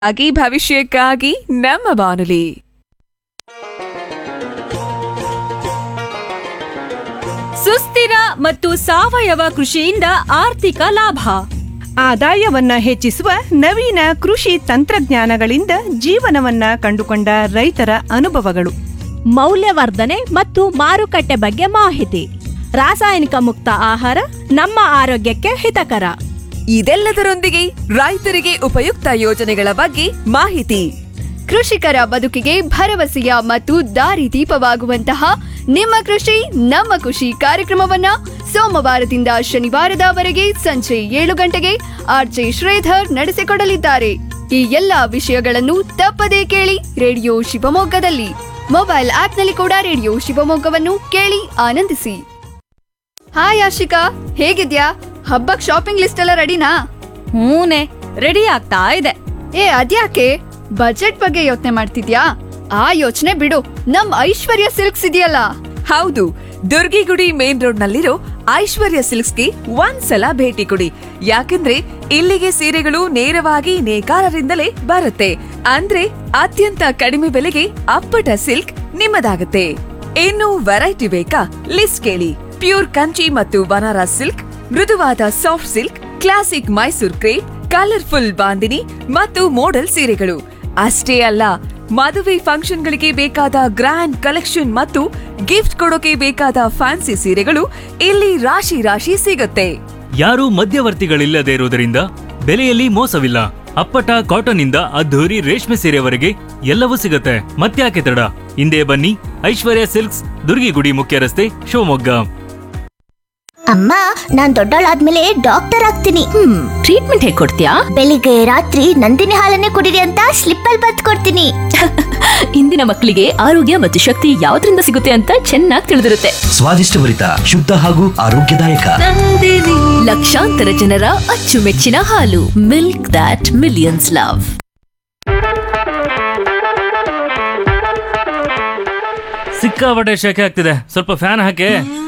ಆಗಿ ಭವಿಷ್ಯಕ್ಕಾಗಿ ನಮ್ಮ ಬಾನುಲಿ ಸುಸ್ಥಿರ ಮತ್ತು ಸಾವಯವ ಕೃಷಿಯಿಂದ ಆರ್ಥಿಕ ಲಾಭ ಆದಾಯವನ್ನ ಹೆಚ್ಚಿಸುವ ನವೀನ ಕೃಷಿ ತಂತ್ರಜ್ಞಾನಗಳಿಂದ ಜೀವನವನ್ನ ಕಂಡುಕೊಂಡ ರೈತರ ಅನುಭವಗಳು ಮೌಲ್ಯವರ್ಧನೆ ಮತ್ತು ಮಾರುಕಟ್ಟೆ ಬಗ್ಗೆ ಮಾಹಿತಿ ರಾಸಾಯನಿಕ ಮುಕ್ತ ಆಹಾರ ನಮ್ಮ ಆರೋಗ್ಯಕ್ಕೆ ಹಿತಕರ ಇದೆಲ್ಲದರೊಂದಿಗೆ ರೈತರಿಗೆ ಉಪಯುಕ್ತ ಯೋಜನೆಗಳ ಬಗ್ಗೆ ಮಾಹಿತಿ ಕೃಷಿಕರ ಬದುಕಿಗೆ ಭರವಸೆಯ ಮತ್ತು ದಾರಿದೀಪವಾಗುವಂತಹ ನಿಮ್ಮ ಕೃಷಿ ನಮ್ಮ ಖುಷಿ ಕಾರ್ಯಕ್ರಮವನ್ನ ಸೋಮವಾರದಿಂದ ಶನಿವಾರದವರೆಗೆ ಸಂಜೆ ಏಳು ಗಂಟೆಗೆ ಆರ್ಜೆ ಶ್ರೀಧರ್ ನಡೆಸಿಕೊಡಲಿದ್ದಾರೆ ಈ ಎಲ್ಲಾ ವಿಷಯಗಳನ್ನು ತಪ್ಪದೇ ಕೇಳಿ ರೇಡಿಯೋ ಶಿವಮೊಗ್ಗದಲ್ಲಿ ಮೊಬೈಲ್ ಆಪ್ನಲ್ಲಿ ಕೂಡ ರೇಡಿಯೋ ಶಿವಮೊಗ್ಗವನ್ನು ಕೇಳಿ ಆನಂದಿಸಿ ಹಾಯ್ ಆಶಿಕಾ ಹೇಗಿದ್ಯಾ ಹಬ್ಬಕ್ ಶಾಪಿಂಗ್ ಲಿಸ್ಟ್ ಎಲ್ಲ ರೆಡಿನಾ ಹೂನೆ ರೆಡಿ ಆಗ್ತಾ ಇದೆ ಏ ಅದ್ಯಾಕೆ ಬಜೆಟ್ ಬಗ್ಗೆ ಯೋಚನೆ ಮಾಡ್ತಿದ್ಯಾ ಆ ಯೋಚನೆ ಬಿಡು ನಮ್ ಐಶ್ವರ್ಯ ಸಿಲ್ಕ್ಸ್ ಇದೆಯಲ್ಲ ಹೌದು ದುರ್ಗಿಗುಡಿ ಮೇನ್ ರೋಡ್ ನಲ್ಲಿರೋ ಐಶ್ವರ್ಯ ಸಿಲ್ಕ್ಸ್ಗೆ ಒಂದ್ಸಲ ಭೇಟಿ ಕೊಡಿ ಯಾಕೆಂದ್ರೆ ಇಲ್ಲಿಗೆ ಸೀರೆಗಳು ನೇರವಾಗಿ ನೇಕಾರರಿಂದಲೇ ಬರುತ್ತೆ ಅಂದ್ರೆ ಅತ್ಯಂತ ಕಡಿಮೆ ಬೆಲೆಗೆ ಅಪ್ಪಟ ಸಿಲ್ಕ್ ನಿಮ್ಮದಾಗುತ್ತೆ ಇನ್ನು ವೆರೈಟಿ ಬೇಕಾ ಲಿಸ್ಟ್ ಕೇಳಿ ಪ್ಯೂರ್ ಕಂಚಿ ಮತ್ತು ಬನಾರಸ್ ಸಿಲ್ಕ್ ಮೃದುವಾದ soft silk classic Mysore crepe colourful bandhani ಮತ್ತು ಮೋಡಲ್ ಸೀರೆಗಳು ಅಷ್ಟೇ ಅಲ್ಲ ಮದುವೆ ಫಂಕ್ಷನ್ಗಳಿಗೆ ಬೇಕಾದ ಗ್ರ್ಯಾಂಡ್ ಕಲೆಕ್ಷನ್ ಮತ್ತು ಗಿಫ್ಟ್ ಕೊಡೋಕೆ ಬೇಕಾದ ಫ್ಯಾನ್ಸಿ ಸೀರೆಗಳು ಇಲ್ಲಿ ರಾಶಿ ರಾಶಿ ಸಿಗುತ್ತೆ ಯಾರೂ ಮಧ್ಯವರ್ತಿಗಳಿಲ್ಲದೆ ಇರುವುದರಿಂದ ಬೆಲೆಯಲ್ಲಿ ಮೋಸವಿಲ್ಲ ಅಪ್ಪಟ ಕಾಟನ್ ಇಂದ ಅದ್ಧೂರಿ ರೇಷ್ಮೆ ಸೀರೆವರೆಗೆ ಎಲ್ಲವೂ ಸಿಗುತ್ತೆ ಮತ್ತ್ಯಾಕೆ ತಡ ಹಿಂದೆ ಬನ್ನಿ ಐಶ್ವರ್ಯ ಸಿಲ್ಕ್ಸ್ ದುರ್ಗಿಗುಡಿ ಮುಖ್ಯ ರಸ್ತೆ ಶಿವಮೊಗ್ಗ ಅಮ್ಮ ನಾನ್ ದೊಡ್ಡವಳಾದ್ಮೇಲೆ ಡಾಕ್ಟರ್ ಆಗ್ತೀನಿ ಹ್ಮ್ ಟ್ರೀಟ್ಮೆಂಟ್ ಹೇಗ್ ಕೊಡ್ತೀಯಾ ಬೆಳಿಗ್ಗೆ ರಾತ್ರಿ ನಂದಿನಿ ಹಾಲನ್ನೇ ಕುಡಿರಿ ಅಂತ ಸ್ಲಿಪ್ ಅಲ್ಲಿ ಬತ್ ಕೊಡ್ತೀನಿ ಇಂದಿನ ಮಕ್ಕಳಿಗೆ ಆರೋಗ್ಯ ಮತ್ತು ಶಕ್ತಿ ಯಾವ್ದ್ರಿಂದ ಸಿಗುತ್ತೆ ಅಂತ ಚೆನ್ನಾಗಿ ತಿಳಿದಿರುತ್ತೆ ಸ್ವಾದಿಷ್ಟಭರಿತ ಶುದ್ಧ ಹಾಗೂ ಆರೋಗ್ಯದಾಯಕ ಲಕ್ಷಾಂತರ ಜನರ ಅಚ್ಚುಮೆಚ್ಚಿನ ಹಾಲು ಮಿಲ್ಕ್ ದಾಟ್ ಮಿಲಿಯನ್ಸ್ ಲವ್ ಸಿಕ್ಕಾಪಟ್ಟೆ ಶೆಕೆ ಆಗ್ತಿದೆ ಸ್ವಲ್ಪ ಫ್ಯಾನ್ ಹಾಕಿ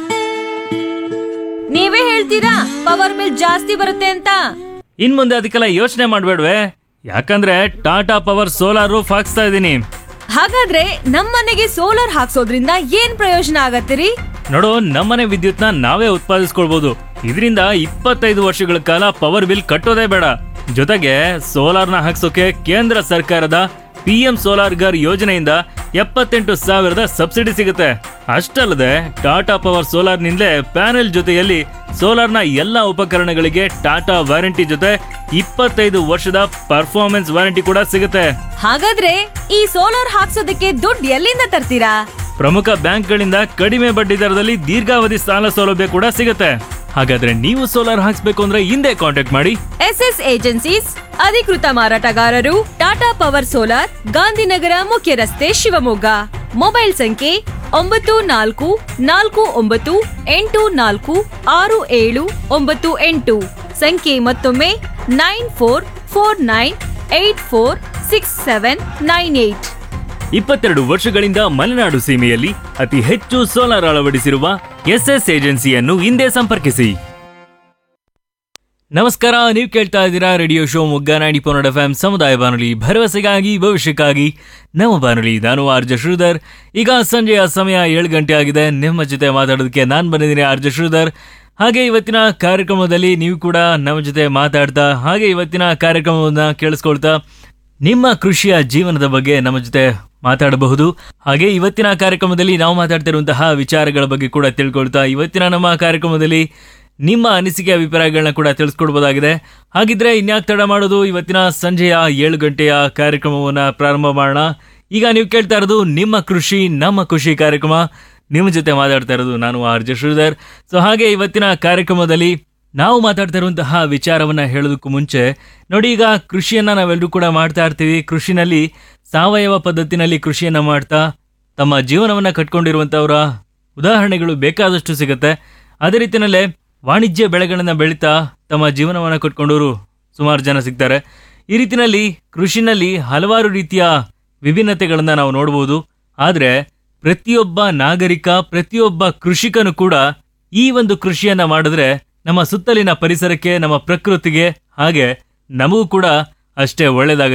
ನೀವೇ ಹೇಳ್ತೀರಾ ಪವರ್ ಬಿಲ್ ಜಾಸ್ತಿ ಬರುತ್ತೆ ಅಂತ ಇನ್ ಮುಂದೆ ಅದಕ್ಕೆಲ್ಲ ಯೋಚನೆ ಮಾಡ್ಬೇಡ್ವೆ ಯಾಕಂದ್ರೆ ಟಾಟಾ ಪವರ್ ಸೋಲಾರ್ ರೂಫ್ ಹಾಕ್ಸ್ತಾ ಇದ್ದೀನಿ ಹಾಗಾದ್ರೆ ನಮ್ಮನೆಗೆ ಸೋಲಾರ್ ಹಾಕ್ಸೋದ್ರಿಂದ ಏನ್ ಪ್ರಯೋಜನ ಆಗತ್ತಿರಿ ನೋಡು ನಮ್ಮನೆ ವಿದ್ಯುತ್ನ ನಾವೇ ಉತ್ಪಾದಿಸ್ಕೊಳ್ಬಹುದು ಇದರಿಂದ ಇಪ್ಪತ್ತೈದು ವರ್ಷಗಳ ಕಾಲ ಪವರ್ ಬಿಲ್ ಕಟ್ಟೋದೇ ಬೇಡ ಜೊತೆಗೆ ಸೋಲಾರ್ನ ಹಾಕ್ಸೋಕೆ ಕೇಂದ್ರ ಸರ್ಕಾರದ ಪಿ ಎಂ ಸೋಲಾರ್ ಗರ್ ಯೋಜನೆಯಿಂದ ಎಪ್ಪತ್ತೆಂಟು ಸಾವಿರದ ಸಬ್ಸಿಡಿ ಸಿಗುತ್ತೆ ಅಷ್ಟಲ್ಲದೆ ಟಾಟಾ ಪವರ್ ಸೋಲಾರ್ನಿಂದಲೇ ಪ್ಯಾನೆಲ್ ಜೊತೆಯಲ್ಲಿ ಸೋಲಾರ್ನ ಎಲ್ಲ ಉಪಕರಣಗಳಿಗೆ ಟಾಟಾ ವಾರಂಟಿ ಜೊತೆ ಇಪ್ಪತ್ತೈದು ವರ್ಷದ ಪರ್ಫಾರ್ಮೆನ್ಸ್ ವಾರಂಟಿ ಕೂಡ ಸಿಗುತ್ತೆ ಹಾಗಾದ್ರೆ ಈ ಸೋಲಾರ್ ಹಾಕ್ಸೋದಕ್ಕೆ ದುಡ್ಡು ಎಲ್ಲಿಂದ ತರ್ತೀರಾ ಪ್ರಮುಖ ಬ್ಯಾಂಕ್ಗಳಿಂದ ಕಡಿಮೆ ಬಡ್ಡಿ ದರದಲ್ಲಿ ದೀರ್ಘಾವಧಿ ಸಾಲ ಸೌಲಭ್ಯ ಕೂಡ ಸಿಗುತ್ತೆ ಹಾಗಾದ್ರೆ ನೀವು ಸೋಲಾರ್ ಹಾಕ್ಸ್ಬೇಕು ಅಂದ್ರೆ ಹಿಂದೆ ಕಾಂಟ್ಯಾಕ್ಟ್ ಮಾಡಿ ಎಸ್ ಎಸ್ ಏಜೆನ್ಸೀಸ್ ಅಧಿಕೃತ ಮಾರಾಟಗಾರರು ಟಾಟಾ ಪವರ್ ಸೋಲಾರ್ ಗಾಂಧಿನಗರ ಮುಖ್ಯ ರಸ್ತೆ ಶಿವಮೊಗ್ಗ ಮೊಬೈಲ್ ಸಂಖ್ಯೆ ಒಂಬತ್ತು ನಾಲ್ಕು ನಾಲ್ಕು ಒಂಬತ್ತು ಎಂಟು ನಾಲ್ಕು ಆರು ಏಳು ಒಂಬತ್ತು ಎಂಟು ಸಂಖ್ಯೆ ಮತ್ತೊಮ್ಮೆ nine four four nine eight four six seven nine eight ಇಪ್ಪತ್ತೆರಡು ವರ್ಷಗಳಿಂದ ಮಲೆನಾಡು ಸೀಮೆಯಲ್ಲಿ ಅತಿ ಹೆಚ್ಚು ಸೋಲಾರ್ ಅಳವಡಿಸಿರುವ ಎಸ್ಎಸ್ ಏಜೆನ್ಸಿಯನ್ನು ಹಿಂದೆ ಸಂಪರ್ಕಿಸಿ ನಮಸ್ಕಾರ ನೀವು ಕೇಳ್ತಾ ಇದ್ದೀರಾ ರೇಡಿಯೋ ಶೋ ಮುಗ್ಗ ನಾಡಿ ಪೋನಡ್ ಎಫ್ ಸಮುದಾಯ ಬಾನುಲಿ ಭರವಸೆಗಾಗಿ ಭವಿಷ್ಯಕ್ಕಾಗಿ ನಮ್ಮ ಬಾನುಲಿ ನಾನು ಆರ್ಜ ಶ್ರೀಧರ್ ಈಗ ಸಂಜೆಯ ಸಮಯ ಏಳು ಗಂಟೆ ಆಗಿದೆ ನಿಮ್ಮ ಜೊತೆ ಮಾತಾಡೋದಕ್ಕೆ ನಾನು ಬಂದಿದ್ದೀನಿ ಆರ್ಜ ಶ್ರೀಧರ್ ಹಾಗೆ ಇವತ್ತಿನ ಕಾರ್ಯಕ್ರಮದಲ್ಲಿ ನೀವು ಕೂಡ ನಮ್ಮ ಜೊತೆ ಮಾತಾಡ್ತಾ ಹಾಗೆ ಇವತ್ತಿನ ಕಾರ್ಯಕ್ರಮವನ್ನ ಕೇಳಿಸ್ಕೊಳ್ತಾ ನಿಮ್ಮ ಕೃಷಿಯ ಜೀವನದ ಬಗ್ಗೆ ನಮ್ಮ ಜೊತೆ ಮಾತಾಡಬಹುದು ಹಾಗೆ ಇವತ್ತಿನ ಕಾರ್ಯಕ್ರಮದಲ್ಲಿ ನಾವು ಮಾತಾಡ್ತಿರುವಂತಹ ವಿಚಾರಗಳ ಬಗ್ಗೆ ಕೂಡ ತಿಳ್ಕೊಳ್ತಾ ಇವತ್ತಿನ ನಮ್ಮ ಕಾರ್ಯಕ್ರಮದಲ್ಲಿ ನಿಮ್ಮ ಅನಿಸಿಕೆ ಅಭಿಪ್ರಾಯಗಳನ್ನ ಕೂಡ ತಿಳಿಸ್ಕೊಡ್ಬೋದಾಗಿದೆ ಹಾಗಿದ್ರೆ ಇನ್ಯಾಕ್ ತಡ ಮಾಡೋದು ಇವತ್ತಿನ ಸಂಜೆಯ ಏಳು ಗಂಟೆಯ ಕಾರ್ಯಕ್ರಮವನ್ನ ಪ್ರಾರಂಭ ಮಾಡೋಣ ಈಗ ನೀವು ಕೇಳ್ತಾ ಇರೋದು ನಿಮ್ಮ ಕೃಷಿ ನಮ್ಮ ಖುಷಿ ಕಾರ್ಯಕ್ರಮ ನಿಮ್ಮ ಜೊತೆ ಮಾತಾಡ್ತಾ ಇರೋದು ನಾನು ಆರ್ ಜೆ ಶ್ರೀಧರ್ ಸೊ ಹಾಗೆ ಇವತ್ತಿನ ಕಾರ್ಯಕ್ರಮದಲ್ಲಿ ನಾವು ಮಾತಾಡ್ತಾ ಇರುವಂತಹ ವಿಚಾರವನ್ನ ಹೇಳೋದಕ್ಕೂ ಮುಂಚೆ ನೋಡಿ ಈಗ ಕೃಷಿಯನ್ನ ನಾವೆಲ್ಲರೂ ಕೂಡ ಮಾಡ್ತಾ ಇರ್ತೀವಿ ಕೃಷಿನಲ್ಲಿ ಸಾವಯವ ಪದ್ಧತಿನಲ್ಲಿ ಕೃಷಿಯನ್ನ ಮಾಡ್ತಾ ತಮ್ಮ ಜೀವನವನ್ನ ಕಟ್ಕೊಂಡಿರುವಂತವರ ಉದಾಹರಣೆಗಳು ಬೇಕಾದಷ್ಟು ಸಿಗುತ್ತೆ ಅದೇ ರೀತಿಯಲ್ಲೇ ವಾಣಿಜ್ಯ ಬೆಳೆಗಳನ್ನ ಬೆಳೀತಾ ತಮ್ಮ ಜೀವನವನ್ನ ಕಟ್ಕೊಂಡವರು ಸುಮಾರು ಜನ ಸಿಗ್ತಾರೆ ಈ ರೀತಿನಲ್ಲಿ ಕೃಷಿನಲ್ಲಿ ಹಲವಾರು ರೀತಿಯ ವಿಭಿನ್ನತೆಗಳನ್ನ ನಾವು ನೋಡಬಹುದು ಆದ್ರೆ ಪ್ರತಿಯೊಬ್ಬ ನಾಗರಿಕ ಪ್ರತಿಯೊಬ್ಬ ಕೃಷಿಕನು ಕೂಡ ಈ ಒಂದು ಕೃಷಿಯನ್ನ ಮಾಡಿದ್ರೆ ನಮ್ಮ ಸುತ್ತಲಿನ ಪರಿಸರಕ್ಕೆ ನಮ್ಮ ಪ್ರಕೃತಿಗೆ ಹಾಗೆ ನಮಗೂ ಕೂಡ ಅಷ್ಟೇ ಒಳ್ಳೇದಾಗುತ್ತೆ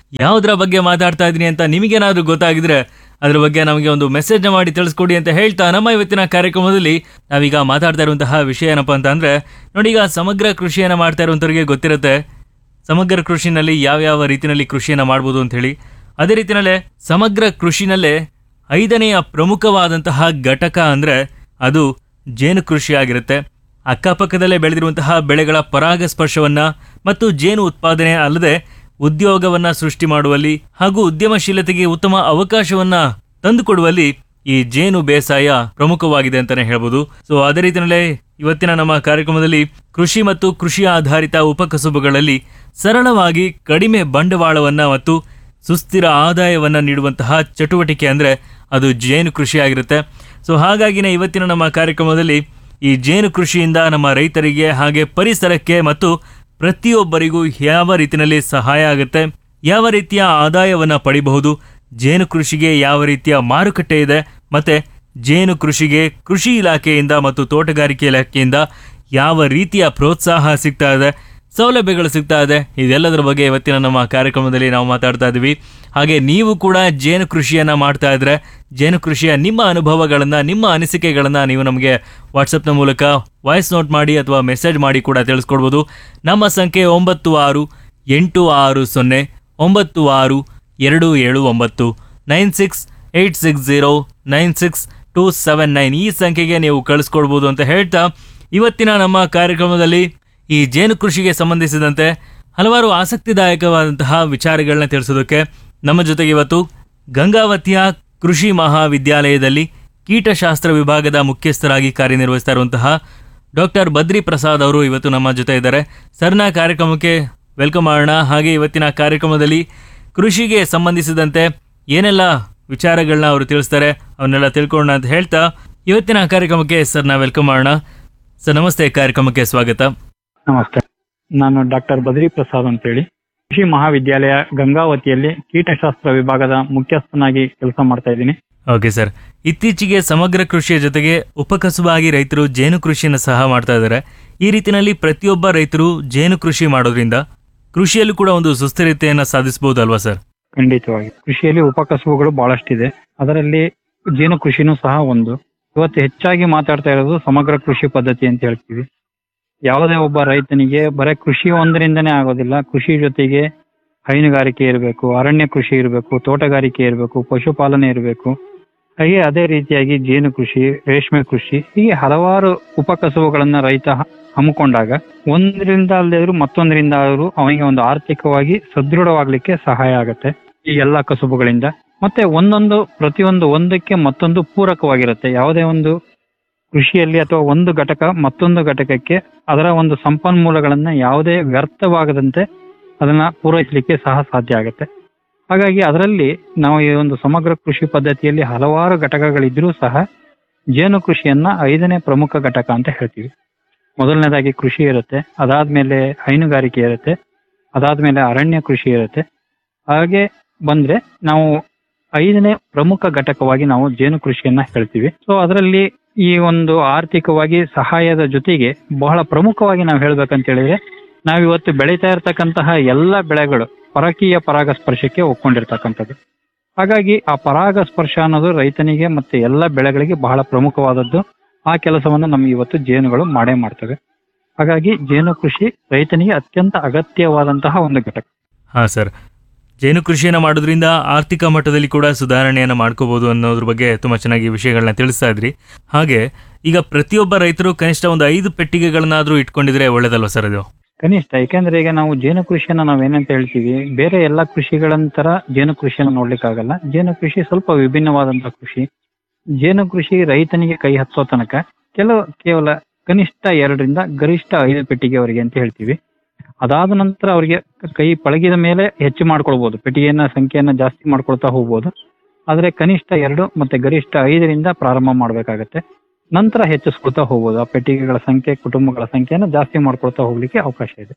ಯಾವುದರ ಬಗ್ಗೆ ಮಾತಾಡ್ತಾ ಇದ್ದೀನಿ ಅಂತ ನಿಮಗೇನಾದ್ರೂ ಗೊತ್ತಾಗಿದ್ರೆ ಅದ್ರ ಬಗ್ಗೆ ನಮಗೆ ಒಂದು ಮೆಸೇಜ್ ಮಾಡಿ ತಿಳಿಸ್ಕೊಡಿ ಅಂತ ಹೇಳ್ತಾ ನಮ್ಮ ಇವತ್ತಿನ ಕಾರ್ಯಕ್ರಮದಲ್ಲಿ ನಾವೀಗ ಮಾತಾಡ್ತಾ ಇರುವಂತಹ ವಿಷಯ ಏನಪ್ಪಾ ಅಂತ ಅಂದ್ರೆ ನೋಡಿ ಈಗ ಸಮಗ್ರ ಕೃಷಿಯನ್ನ ಮಾಡ್ತಾ ಇರುವಂತವರಿಗೆ ಗೊತ್ತಿರುತ್ತೆ ಸಮಗ್ರ ಕೃಷಿನಲ್ಲಿ ಯಾವ್ಯಾವ ರೀತಿಯಲ್ಲಿ ಕೃಷಿಯನ್ನ ಮಾಡ್ಬೋದು ಅಂತ ಹೇಳಿ ಅದೇ ರೀತಿಯಲ್ಲೇ ಸಮಗ್ರ ಕೃಷಿನಲ್ಲೇ ಐದನೆಯ ಪ್ರಮುಖವಾದಂತಹ ಘಟಕ ಅಂದ್ರೆ ಅದು ಜೇನು ಕೃಷಿ ಆಗಿರುತ್ತೆ ಅಕ್ಕಪಕ್ಕದಲ್ಲೇ ಬೆಳೆದಿರುವಂತಹ ಬೆಳೆಗಳ ಪರಾಗಸ್ಪರ್ಶವನ್ನ ಮತ್ತು ಜೇನು ಉತ್ಪಾದನೆ ಅಲ್ಲದೆ ಉದ್ಯೋಗವನ್ನ ಸೃಷ್ಟಿ ಮಾಡುವಲ್ಲಿ ಹಾಗೂ ಉದ್ಯಮಶೀಲತೆಗೆ ಉತ್ತಮ ಅವಕಾಶವನ್ನ ತಂದುಕೊಡುವಲ್ಲಿ ಈ ಜೇನು ಬೇಸಾಯ ಪ್ರಮುಖವಾಗಿದೆ ಅಂತಾನೆ ಹೇಳ್ಬೋದು ಸೊ ಅದೇ ರೀತಿಯಲ್ಲೇ ಇವತ್ತಿನ ನಮ್ಮ ಕಾರ್ಯಕ್ರಮದಲ್ಲಿ ಕೃಷಿ ಮತ್ತು ಕೃಷಿ ಆಧಾರಿತ ಉಪಕಸುಬುಗಳಲ್ಲಿ ಸರಳವಾಗಿ ಕಡಿಮೆ ಬಂಡವಾಳವನ್ನ ಮತ್ತು ಸುಸ್ಥಿರ ಆದಾಯವನ್ನ ನೀಡುವಂತಹ ಚಟುವಟಿಕೆ ಅಂದ್ರೆ ಅದು ಜೇನು ಕೃಷಿ ಆಗಿರುತ್ತೆ ಸೊ ಹಾಗಾಗಿನೇ ಇವತ್ತಿನ ನಮ್ಮ ಕಾರ್ಯಕ್ರಮದಲ್ಲಿ ಈ ಜೇನು ಕೃಷಿಯಿಂದ ನಮ್ಮ ರೈತರಿಗೆ ಹಾಗೆ ಪರಿಸರಕ್ಕೆ ಮತ್ತು ಪ್ರತಿಯೊಬ್ಬರಿಗೂ ಯಾವ ರೀತಿಯಲ್ಲಿ ಸಹಾಯ ಆಗುತ್ತೆ ಯಾವ ರೀತಿಯ ಆದಾಯವನ್ನ ಪಡಿಬಹುದು ಜೇನು ಕೃಷಿಗೆ ಯಾವ ರೀತಿಯ ಮಾರುಕಟ್ಟೆ ಇದೆ ಮತ್ತೆ ಜೇನು ಕೃಷಿಗೆ ಕೃಷಿ ಇಲಾಖೆಯಿಂದ ಮತ್ತು ತೋಟಗಾರಿಕೆ ಇಲಾಖೆಯಿಂದ ಯಾವ ರೀತಿಯ ಪ್ರೋತ್ಸಾಹ ಸಿಗ್ತಾ ಇದೆ ಸೌಲಭ್ಯಗಳು ಸಿಗ್ತಾ ಇದೆ ಇದೆಲ್ಲದರ ಬಗ್ಗೆ ಇವತ್ತಿನ ನಮ್ಮ ಕಾರ್ಯಕ್ರಮದಲ್ಲಿ ನಾವು ಮಾತಾಡ್ತಾ ಇದ್ದೀವಿ ಹಾಗೆ ನೀವು ಕೂಡ ಜೇನು ಕೃಷಿಯನ್ನ ಮಾಡ್ತಾ ಇದ್ರೆ ಜೇನು ಕೃಷಿಯ ನಿಮ್ಮ ಅನುಭವಗಳನ್ನ ನಿಮ್ಮ ಅನಿಸಿಕೆಗಳನ್ನ ನೀವು ನಮಗೆ ವಾಟ್ಸಪ್ನ ಮೂಲಕ ವಾಯ್ಸ್ ನೋಟ್ ಮಾಡಿ ಅಥವಾ ಮೆಸೇಜ್ ಮಾಡಿ ಕೂಡ ತಿಳಿಸ್ಕೊಡ್ಬೋದು ನಮ್ಮ ಸಂಖ್ಯೆ ಒಂಬತ್ತು ಆರು ಎಂಟು ಆರು ಸೊನ್ನೆ ಒಂಬತ್ತು ಆರು ಎರಡು ಏಳು ಒಂಬತ್ತು nine six eight six zero nine six two seven nine ಈ ಸಂಖ್ಯೆಗೆ ನೀವು ಕಳಿಸ್ಕೊಡ್ಬೋದು ಅಂತ ಹೇಳ್ತಾ ಇವತ್ತಿನ ನಮ್ಮ ಕಾರ್ಯಕ್ರಮದಲ್ಲಿ ಈ ಜೇನು ಕೃಷಿಗೆ ಸಂಬಂಧಿಸಿದಂತೆ ಹಲವಾರು ಆಸಕ್ತಿದಾಯಕವಾದಂತಹ ವಿಚಾರಗಳನ್ನ ತಿಳಿಸೋದಕ್ಕೆ ನಮ್ಮ ಜೊತೆಗೆ ಇವತ್ತು ಗಂಗಾವತಿಯ ಕೃಷಿ ಮಹಾವಿದ್ಯಾಲಯದಲ್ಲಿ ಕೀಟಶಾಸ್ತ್ರ ವಿಭಾಗದ ಮುಖ್ಯಸ್ಥರಾಗಿ ಕಾರ್ಯನಿರ್ವಹಿಸ್ತಾ ಇರುವಂತಹ ಡಾಕ್ಟರ್ ಬದ್ರಿ ಪ್ರಸಾದ್ ಅವರು ಇವತ್ತು ನಮ್ಮ ಜೊತೆ ಇದ್ದಾರೆ ಸರ್ನ ಕಾರ್ಯಕ್ರಮಕ್ಕೆ ವೆಲ್ಕಮ್ ಮಾಡೋಣ ಹಾಗೆ ಇವತ್ತಿನ ಕಾರ್ಯಕ್ರಮದಲ್ಲಿ ಕೃಷಿಗೆ ಸಂಬಂಧಿಸಿದಂತೆ ಏನೆಲ್ಲ ವಿಚಾರಗಳನ್ನ ಅವರು ತಿಳಿಸ್ತಾರೆ ಅವನ್ನೆಲ್ಲ ತಿಳ್ಕೊಳ್ಳೋಣ ಅಂತ ಹೇಳ್ತಾ ಇವತ್ತಿನ ಕಾರ್ಯಕ್ರಮಕ್ಕೆ ಸರ್ನ ವೆಲ್ಕಮ್ ಮಾಡೋಣ ಸರ್ ನಮಸ್ತೆ ಕಾರ್ಯಕ್ರಮಕ್ಕೆ ಸ್ವಾಗತ ನಮಸ್ತೆ ನಾನು ಡಾಕ್ಟರ್ ಬದ್ರಿ ಪ್ರಸಾದ್ ಅಂತೇಳಿ ಕೃಷಿ ಮಹಾವಿದ್ಯಾಲಯ ಗಂಗಾವತಿಯಲ್ಲಿ ಕೀಟಶಾಸ್ತ್ರ ವಿಭಾಗದ ಮುಖ್ಯಸ್ಥನಾಗಿ ಕೆಲಸ ಮಾಡ್ತಾ ಇದ್ದೀನಿ ಓಕೆ ಸರ್ ಇತ್ತೀಚೆಗೆ ಸಮಗ್ರ ಕೃಷಿಯ ಜೊತೆಗೆ ಉಪಕಸುಬಾಗಿ ರೈತರು ಜೇನು ಕೃಷಿಯನ್ನು ಸಹ ಮಾಡ್ತಾ ಇದ್ದಾರೆ ಈ ರೀತಿನಲ್ಲಿ ಪ್ರತಿಯೊಬ್ಬ ರೈತರು ಜೇನು ಕೃಷಿ ಮಾಡೋದ್ರಿಂದ ಕೃಷಿಯಲ್ಲೂ ಕೂಡ ಒಂದು ಸುಸ್ಥಿರತೆಯನ್ನು ಸಾಧಿಸಬಹುದು ಅಲ್ವಾ ಸರ್ ಖಂಡಿತವಾಗಿ ಕೃಷಿಯಲ್ಲಿ ಉಪಕಸುಬುಗಳು ಬಹಳಷ್ಟಿದೆ ಅದರಲ್ಲಿ ಜೇನು ಕೃಷಿನೂ ಸಹ ಒಂದು ಇವತ್ತು ಹೆಚ್ಚಾಗಿ ಮಾತಾಡ್ತಾ ಇರೋದು ಸಮಗ್ರ ಕೃಷಿ ಪದ್ಧತಿ ಅಂತ ಹೇಳ್ತೀವಿ ಯಾವುದೇ ಒಬ್ಬ ರೈತನಿಗೆ ಬರೀ ಕೃಷಿ ಒಂದರಿಂದನೇ ಆಗೋದಿಲ್ಲ ಕೃಷಿ ಜೊತೆಗೆ ಹೈನುಗಾರಿಕೆ ಇರಬೇಕು ಅರಣ್ಯ ಕೃಷಿ ಇರಬೇಕು ತೋಟಗಾರಿಕೆ ಇರಬೇಕು ಪಶುಪಾಲನೆ ಇರಬೇಕು ಹಾಗೆ ಅದೇ ರೀತಿಯಾಗಿ ಜೇನು ಕೃಷಿ ರೇಷ್ಮೆ ಕೃಷಿ ಹೀಗೆ ಹಲವಾರು ಉಪಕಸುಬುಗಳನ್ನ ರೈತ ಹ- ಹಮ್ಮಿಕೊಂಡಾಗ ಒಂದರಿಂದ ಅಲ್ಲದೆ ಮತ್ತೊಂದರಿಂದ ಆದರೂ ಅವನಿಗೆ ಒಂದು ಆರ್ಥಿಕವಾಗಿ ಸದೃಢವಾಗ್ಲಿಕ್ಕೆ ಸಹಾಯ ಆಗುತ್ತೆ ಈ ಎಲ್ಲಾ ಕಸುಬುಗಳಿಂದ ಮತ್ತೆ ಒಂದೊಂದು ಪ್ರತಿಯೊಂದು ಒಂದಕ್ಕೆ ಮತ್ತೊಂದು ಪೂರಕವಾಗಿರುತ್ತೆ ಯಾವುದೇ ಒಂದು ಕೃಷಿಯಲ್ಲಿ ಅಥವಾ ಒಂದು ಘಟಕ ಮತ್ತೊಂದು ಘಟಕಕ್ಕೆ ಅದರ ಒಂದು ಸಂಪನ್ಮೂಲಗಳನ್ನ ಯಾವುದೇ ವ್ಯರ್ಥವಾಗದಂತೆ ಅದನ್ನ ಪೂರೈಸಲಿಕ್ಕೆ ಸಹ ಸಾಧ್ಯ ಆಗುತ್ತೆ ಹಾಗಾಗಿ ಅದರಲ್ಲಿ ನಾವು ಈ ಒಂದು ಸಮಗ್ರ ಕೃಷಿ ಪದ್ಧತಿಯಲ್ಲಿ ಹಲವಾರು ಘಟಕಗಳಿದ್ರೂ ಸಹ ಜೇನು ಕೃಷಿಯನ್ನ ಐದನೇ ಪ್ರಮುಖ ಘಟಕ ಅಂತ ಹೇಳ್ತೀವಿ ಮೊದಲನೇದಾಗಿ ಕೃಷಿ ಇರುತ್ತೆ ಅದಾದ್ಮೇಲೆ ಹೈನುಗಾರಿಕೆ ಇರುತ್ತೆ ಅದಾದ್ಮೇಲೆ ಅರಣ್ಯ ಕೃಷಿ ಇರುತ್ತೆ ಹಾಗೆ ಬಂದ್ರೆ ನಾವು ಐದನೇ ಪ್ರಮುಖ ಘಟಕವಾಗಿ ನಾವು ಜೇನು ಕೃಷಿಯನ್ನ ಹೇಳ್ತೀವಿ ಸೊ ಅದರಲ್ಲಿ ಈ ಒಂದು ಆರ್ಥಿಕವಾಗಿ ಸಹಾಯದ ಜೊತೆಗೆ ಬಹಳ ಪ್ರಮುಖವಾಗಿ ನಾವು ಹೇಳ್ಬೇಕಂತ ಹೇಳಿದ್ರೆ ನಾವಿವತ್ತು ಬೆಳೀತಾ ಇರತಕ್ಕಂತಹ ಎಲ್ಲ ಬೆಳೆಗಳು ಪರಕೀಯ ಪರಾಗಸ್ಪರ್ಶಕ್ಕೆ ಒಪ್ಕೊಂಡಿರ್ತಕ್ಕಂಥದ್ದು ಹಾಗಾಗಿ ಆ ಪರಾಗಸ್ಪರ್ಶ ಅನ್ನೋದು ರೈತನಿಗೆ ಮತ್ತೆ ಎಲ್ಲ ಬೆಳೆಗಳಿಗೆ ಬಹಳ ಪ್ರಮುಖವಾದದ್ದು ಆ ಕೆಲಸವನ್ನು ನಮ್ಗೆ ಇವತ್ತು ಜೇನುಗಳು ಮಾಡೇ ಮಾಡ್ತವೆ ಹಾಗಾಗಿ ಜೇನು ಕೃಷಿ ರೈತನಿಗೆ ಅತ್ಯಂತ ಅಗತ್ಯವಾದಂತಹ ಒಂದು ಘಟಕ ಹಾ ಸರ್ ಜೇನು ಕೃಷಿಯನ್ನು ಮಾಡೋದ್ರಿಂದ ಆರ್ಥಿಕ ಮಟ್ಟದಲ್ಲಿ ಕೂಡ ಸುಧಾರಣೆಯನ್ನು ಮಾಡ್ಕೋಬಹುದು ಅನ್ನೋದ್ರ ಬಗ್ಗೆ ತುಂಬಾ ಚೆನ್ನಾಗಿ ವಿಷಯಗಳನ್ನ ತಿಳಿಸ್ತಾ ಇದ್ರಿ ಹಾಗೆ ಈಗ ಪ್ರತಿಯೊಬ್ಬ ರೈತರು ಕನಿಷ್ಠ ಒಂದು ಐದು ಪೆಟ್ಟಿಗೆಗಳನ್ನಾದ್ರೂ ಇಟ್ಕೊಂಡಿದ್ರೆ ಒಳ್ಳೇದಲ್ವಾ ಸರ್ ಅದು ಕನಿಷ್ಠ ಯಾಕೆಂದ್ರೆ ಈಗ ನಾವು ಜೇನು ಕೃಷಿಯನ್ನ ನಾವ್ ಏನಂತ ಹೇಳ್ತೀವಿ ಬೇರೆ ಎಲ್ಲಾ ಕೃಷಿಗಳಂತರ ಜೇನು ಕೃಷಿಯನ್ನ ನೋಡ್ಲಿಕ್ಕಾಗಲ್ಲ ಜೇನು ಕೃಷಿ ಸ್ವಲ್ಪ ವಿಭಿನ್ನವಾದಂತಹ ಕೃಷಿ ಜೇನು ಕೃಷಿ ರೈತನಿಗೆ ಕೈ ಹತ್ತೋ ತನಕ ಕೆಲವು ಕೇವಲ ಕನಿಷ್ಠ ಎರಡರಿಂದ ಗರಿಷ್ಠ ಐದು ಪೆಟ್ಟಿಗೆವರೆಗೆ ಅಂತ ಹೇಳ್ತೀವಿ ಅದಾದ ನಂತರ ಅವರಿಗೆ ಕೈ ಪಳಗಿದ ಮೇಲೆ ಹೆಚ್ಚು ಮಾಡ್ಕೊಳ್ಬಹುದು ಪೆಟ್ಟಿಗೆಯನ್ನ ಸಂಖ್ಯೆಯನ್ನ ಜಾಸ್ತಿ ಮಾಡ್ಕೊಳ್ತಾ ಹೋಗ್ಬೋದು ಆದ್ರೆ ಕನಿಷ್ಠ ಎರಡು ಮತ್ತೆ ಗರಿಷ್ಠ ಐದರಿಂದ ಪ್ರಾರಂಭ ಮಾಡ್ಬೇಕಾಗತ್ತೆ ನಂತರ ಹೆಚ್ಚಿಸ್ಕೊಳ್ತಾ ಹೋಗ್ಬೋದು ಆ ಪೆಟ್ಟಿಗೆಗಳ ಸಂಖ್ಯೆ ಕುಟುಂಬಗಳ ಸಂಖ್ಯೆಯನ್ನು ಜಾಸ್ತಿ ಮಾಡ್ಕೊಳ್ತಾ ಹೋಗ್ಲಿಕ್ಕೆ ಅವಕಾಶ ಇದೆ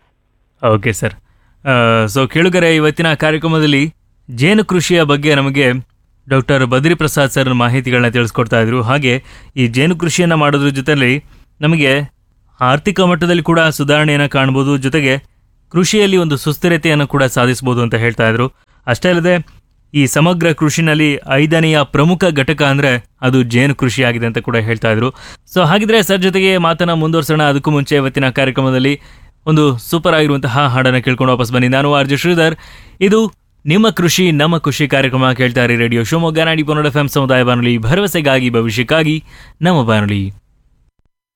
ಓಕೆ ಸರ್ ಸೊ ಕೇಳುಗರೆ ಇವತ್ತಿನ ಕಾರ್ಯಕ್ರಮದಲ್ಲಿ ಜೇನು ಕೃಷಿಯ ಬಗ್ಗೆ ನಮಗೆ ಡಾಕ್ಟರ್ ಬದ್ರಿ ಪ್ರಸಾದ್ ಸರ್ ಮಾಹಿತಿಗಳನ್ನ ತಿಳಿಸ್ಕೊಡ್ತಾ ಇದ್ರು ಹಾಗೆ ಈ ಜೇನು ಕೃಷಿಯನ್ನು ಮಾಡೋದ್ರ ಜೊತೆಲಿ ನಮಗೆ ಆರ್ಥಿಕ ಮಟ್ಟದಲ್ಲಿ ಕೂಡ ಸುಧಾರಣೆಯನ್ನು ಕಾಣ್ಬೋದು ಜೊತೆಗೆ ಕೃಷಿಯಲ್ಲಿ ಒಂದು ಸುಸ್ಥಿರತೆಯನ್ನು ಕೂಡ ಸಾಧಿಸಬಹುದು ಅಂತ ಹೇಳ್ತಾ ಇದ್ರು ಅಷ್ಟೇ ಅಲ್ಲದೆ ಈ ಸಮಗ್ರ ಕೃಷಿನಲ್ಲಿ ಐದನೆಯ ಪ್ರಮುಖ ಘಟಕ ಅಂದ್ರೆ ಅದು ಜೇನು ಕೃಷಿ ಆಗಿದೆ ಅಂತ ಕೂಡ ಹೇಳ್ತಾ ಇದ್ರು ಸೊ ಹಾಗಿದ್ರೆ ಸರ್ ಜೊತೆಗೆ ಮಾತನ್ನ ಮುಂದುವರ್ಸೋಣ ಅದಕ್ಕೂ ಮುಂಚೆ ಇವತ್ತಿನ ಕಾರ್ಯಕ್ರಮದಲ್ಲಿ ಒಂದು ಸೂಪರ್ ಆಗಿರುವಂತಹ ಹಾಡನ್ನು ಕೇಳ್ಕೊಂಡು ವಾಪಸ್ ಬನ್ನಿ ನಾನು ಆರ್ ಜೆ ಶ್ರೀಧರ್ ಇದು ನಿಮ್ಮ ಕೃಷಿ ನಮ್ಮ ಕೃಷಿ ಕಾರ್ಯಕ್ರಮ ಕೇಳ್ತಾ ಇರಿ ರೇಡಿಯೋ ಶಿವಮೊಗ್ಗ ನಾಡಿ ಪೊನ್ನಡ ಎಫ್ ಎಂ ಸಮುದಾಯ ಬಾನುಲಿ ಭರವಸೆಗಾಗಿ ಭವಿಷ್ಯಕ್ಕಾಗಿ ನಮ್ಮ ಬಾನುಲಿ